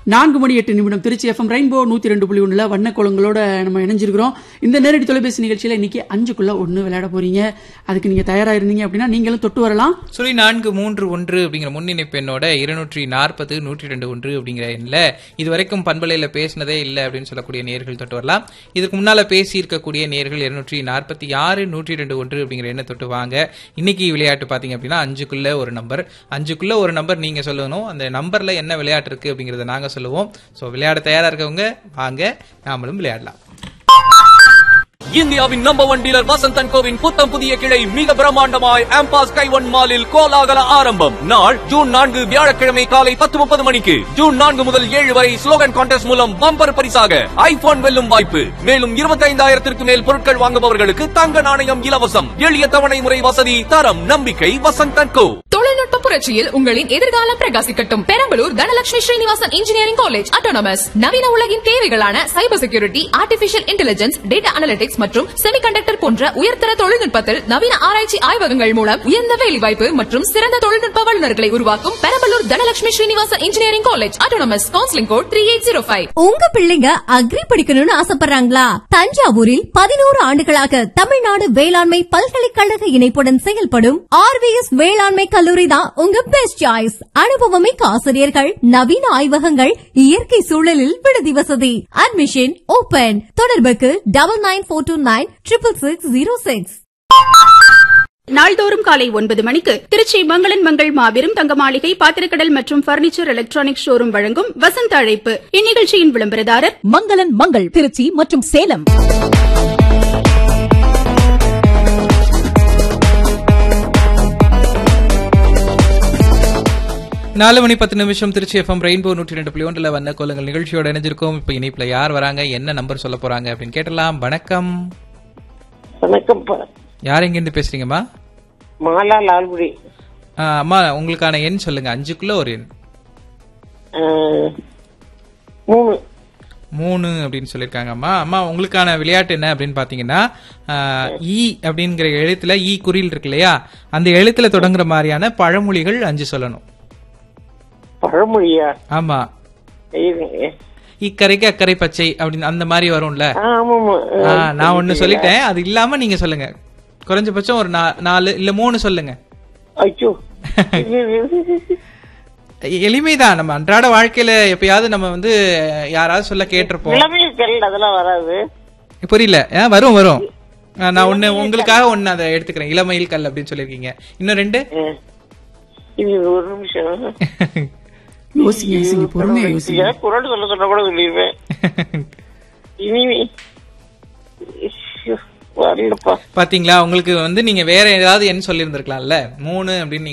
நான்கு மணி எட்டு நிமிடம் திருச்சி எஃப்எம் ரெயின்போ நூத்தி ரெண்டு புள்ளி ஒண்ணுல வண்ண கோலங்களோட நம்ம இணைஞ்சிருக்கிறோம் இந்த நேரடி தொலைபேசி நிகழ்ச்சியில இன்னைக்கு அஞ்சுக்குள்ள ஒண்ணு விளையாட போறீங்க அதுக்கு நீங்க தயாரா இருந்தீங்க அப்படின்னா நீங்களும் தொட்டு வரலாம் சொல்லி நான்கு மூன்று ஒன்று அப்படிங்கிற முன்னிணைப்பு எண்ணோட இருநூற்றி நாற்பது நூற்றி ரெண்டு ஒன்று அப்படிங்கிற எண்ணில் இது வரைக்கும் பண்பலையில் பேசினதே இல்லை அப்படின்னு சொல்லக்கூடிய நேர்கள் தொட்டு வரலாம் இதுக்கு முன்னால பேசி இருக்கக்கூடிய நேர்கள் இருநூற்றி நாற்பத்தி ஆறு நூற்றி ரெண்டு ஒன்று அப்படிங்கிற எண்ணை தொட்டு வாங்க இன்னைக்கு விளையாட்டு பாத்தீங்க அப்படின்னா அஞ்சுக்குள்ள ஒரு நம்பர் அஞ்சுக்குள்ள ஒரு நம்பர் நீங்க சொல்லணும் அந்த நம்பர்ல என்ன விளையாட்டு இருக்கு அப்படிங்கறத நாங்க சொல்லுவோம் ஸோ விளையாட தயாரா இருக்கவங்க வாங்க நாமளும் விளையாடலாம் இந்தியாவின் number one dealer Vasanth and கோவின் புத்தம் புதிய கிளை மிக பிரம்மாண்டமாய் ஆம்பாஸ் கைவன் மாலில் கோலாகல ஆரம்பம் நாள் ஜூன் நான்கு வியாழக்கிழமை காலை பத்து முப்பது மணிக்கு ஜூன் நான்கு முதல் ஏழு வரை ஸ்லோகன் கான்டெஸ்ட் மூலம் பம்பர் பரிசாக ஐபோன் வெல்லும் வாய்ப்பு மேலும் இருபத்தைந்தாயிரத்திற்கு மேல் பொருட்கள் வாங்குபவர்களுக்கு தங்க நாணயம் இலவசம் எளிய தவணை முறை வசதி தரம் நம்பிக்கை வசந்த் அண்ட் கோ தொழில்நுட்ப புரட்சியில் உங்களின் எதிர்காலம் பிரகாசிக்கட்டும் Perambalur Dhanalakshmi Srinivasan engineering college autonomous நவீன உலகின் தேவைகளான cyber security artificial intelligence data analytics மற்றும் செமிகண்டக்டர் போன்ற உயர்தர தொழில்நுட்பத்தில் நவீன ஆராய்ச்சி ஆய்வகங்கள் மூலம் உயர்ந்த வேலைவாய்ப்பு மற்றும் சிறந்த தொழில்நுட்ப வல்லுநர்களை உருவாக்கும் Perambalur Dhanalakshmi Srinivasan engineering college autonomous counselling code three eight zero five உங்க பிள்ளைங்க அக்ரி படிக்கணும்னு ஆசைப்படுறாங்களா தஞ்சாவூரில் பதினோரு ஆண்டுகளாக தமிழ்நாடு வேளாண்மை பல்கலைக்கழக இணைப்புடன் செயல்படும் ஆர்விஎஸ் வேளாண்மை கல்லூரி தான் உங்க பெஸ்ட் சாய்ஸ் அனுபவமிக்க ஆசிரியர்கள் நவீன ஆய்வகங்கள் இயற்கை சூழலில் விடுதி வசதி அட்மிஷன் ஓபன் தொடர்புக்கு double nine four two nine triple six zero six நாள்தோறும் காலை ஒன்பது மணிக்கு திருச்சி மங்களன் மங்கள் மாபெரும் தங்க மாளிகை பாத்திரக்கடல் மற்றும் பர்னிச்சர் எலக்ட்ரானிக் ஷோரூம் வழங்கும் வசந்த அழைப்பு இந்நிகழ்ச்சியின் விளம்பரதாரர் மங்களன் மங்கள் திருச்சி மற்றும் சேலம் நாலு மணி பத்து நிமிஷம் திருச்சி எஃப்எம் ரெயின்போ நூற்றி ரெண்டு புள்ளி ஒன்றில் வந்த கோலங்கள் நிகழ்ச்சியோட இணைஞ்சிருக்கோம் இப்போ இணைப்புல யார் வராங்க என்ன நம்பர் சொல்ல போறாங்க அப்படின்னு கேட்டலாம் வணக்கம் வணக்கம்ப்பா யார் எங்கேருந்து பேசுறீங்கம்மா மாலா லால்குடி ஆ, அம்மா உங்களுக்கான எண் சொல்லுங்க அஞ்சுக்குள்ள ஒரு எண் அஹ், மூணு மூணு அப்படின்னு சொல்லியிருக்காங்க அம்மா அம்மா உங்களுக்கான விளையாட்டு என்ன அப்படின்னு பாத்தீங்கன்னா ஆ, ஈ அப்படிங்கிற எழுத்துல ஈ குறில் இருக்கு இல்லையா அந்த எழுத்துல தொடங்குற மாதிரியான பழமொழிகள் அஞ்சு சொல்லணும் பழமொழியா ஆமா ஐயோ, இக்கரைக்கு அக்கறை பச்சை அப்படின்னு அந்த மாதிரி வரும்ல ஆ, ஆமாமா ஆ, நான் ஒண்ணு சொல்லிட்டேன் அது இல்லாம நீங்க சொல்லுங்க குறைஞ்சபட்சம் ஒரு நா- நாலு இல்ல மூணு சொல்லுங்க ஐயோ எளிமைதான் நம்ம அன்றாட வாழ்க்கையில எப்பயாவது நம்ம வந்து யாராவது சொல்ல கேட்டிருப்போம் இளமையில் கல் அதெல்லாம் வராது புரியல ஆ, வரும் வரும் ஆ, நான் ஒண்ணு உங்களுக்காக ஒண்ணு அதை எடுத்துக்கிறேன் இளமையில் கல் அப்படின்னு சொல்லியிருக்கீங்க இன்னும் ரெண்டு அஹ், இது ஒரு நிமிஷம் யோசிங்க யோசிங்க பொறுமையா யோசிங்க ஏதாவது குரல் சொல்ல சொன்னா கூட சொல்லிடுவேன் இனிமே ஐயோ, வரலப்பா பாத்தீங்களா உங்களுக்கு வந்து நீங்க வேற ஏதாவது எண் சொல்லியிருந்திருக்கலாம்ல மூணு அப்படின்னு